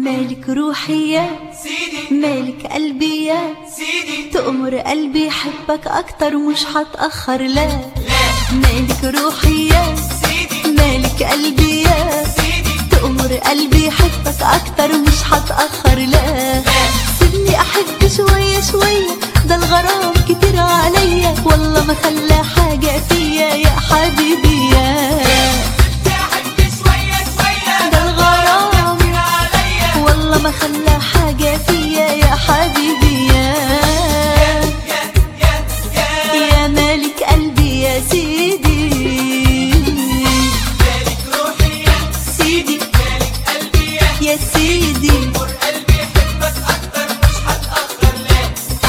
مالك روحي يا سيدي مالك قلبي يا سيدي تأمر قلبي يحبك أكتر مش هتأخر لا لا مالك روحي يا سيدي مالك قلبي يا سيدي تأمر قلبي يحبك أكتر مش هتأخر لا سيبني أحب شوية شوية ده الغرام كتير عليا والله ما خلى حاجة فيا يا حبيبي يا تحب شوية شوية ده الغرام كتير عليا والله ما خلى حاجة فيا يا حبيبي يا يا يا يا يا مالك قلبي يا سيدي مالك روحي يا سيدي مالك قلبي يا يا سيدي نور قلبي يحبك أكتر مش هتأخر لا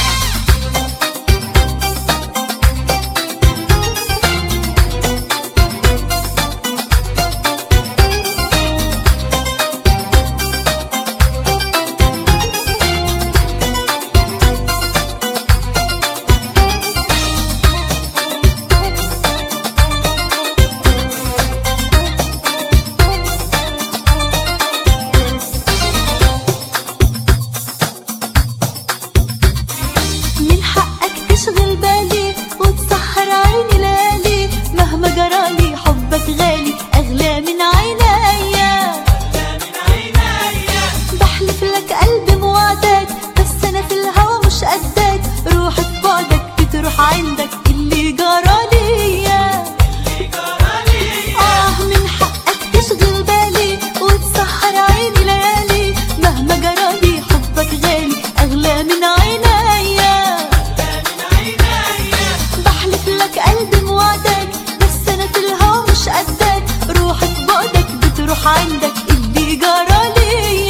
من حقك تشغل بالي وتسهر عيني ليالي مهما جرالي حبك غالي أغلى من عينيا من عينيا بحلف لك قلبي موعدك بس أنا في الهوى مش قدك روح في بعدك بتروح عندك اللي جرالي اللي جرالي آه من حقك تشغل بالي وتسهر عيني ليالي مهما جرالي حبك غالي أغلى من عينيا من عينيا بحلف لك قلبي موعدك بس انا في الهوا مش قدك روحك بعدك بتروح عندك اللي جرالي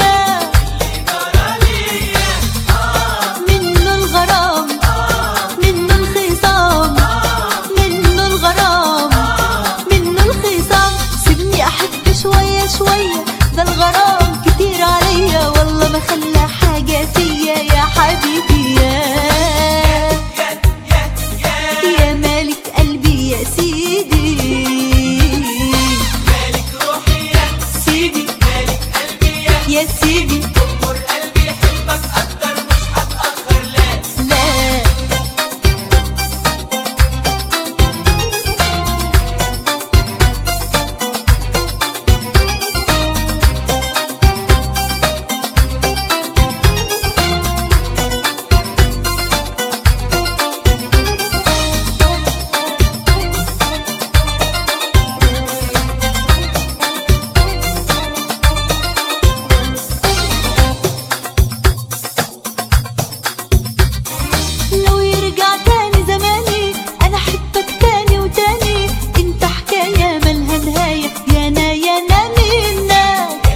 جرالي منه الغرام منه الخصام منه الغرام منه الخصام سيبني احب شويه شويه ده الغرام كتير عليا والله ما خلى حاجه فيا يا حبيبي يا يا يا يا يا مالك قلبي يا سيدي مالك روحي يا سيدي مالك قلبي يا يا سيدي نور قلبي يحبك أكتر مش هتأخر لا لا لو يرجع تاني زماني انا احبك تاني وتاني انت حكايه مالها نهايه يا انا يا انا منك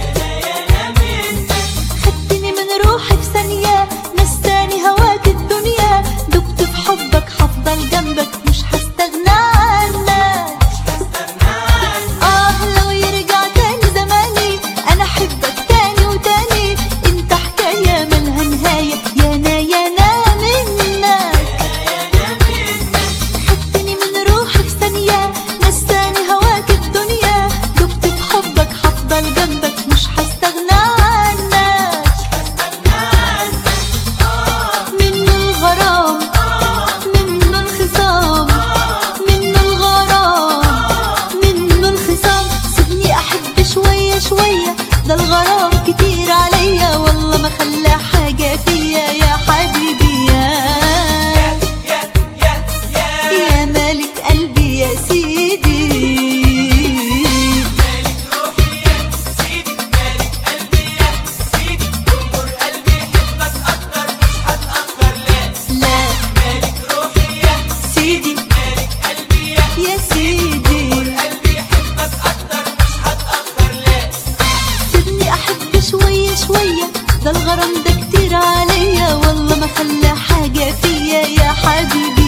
خدتني من روحي في ثانيه نساني هواك الدنيا دبت في حبك هفضل جنبك مش هستغنى عنك آه لو يرجع تاني زماني أنا أحبك تاني وتاني أنت حكاية مالها نهاية يا أنا يا أنا منك خدتني من روحي في ثانية نساني هواك الدنيا دبت في حبك هفضل جنبك مش هستغنى عنك منه الغرام منه الخصام منه الغرام منه الخصام سيبني احب شويه شويه ده الغرام كتير عليا والله ما خلى حاجه فيا يا حبيبي يا يا يا يا يا مالك قلبي يا سيدي مالك روحي يا سيدي مالك قلبي يا سيدي نور قلبي يحبك أكتر مش هتأخر لا لا مالك روحي يا سيدي مالك قلبي يا يا سيدي قلبي يحبك أكتر مش هتأخر لا سيبني احب شويه شويه ده الغرام ده كتير عليا والله ما خلى حاجه فيا يا حبيبي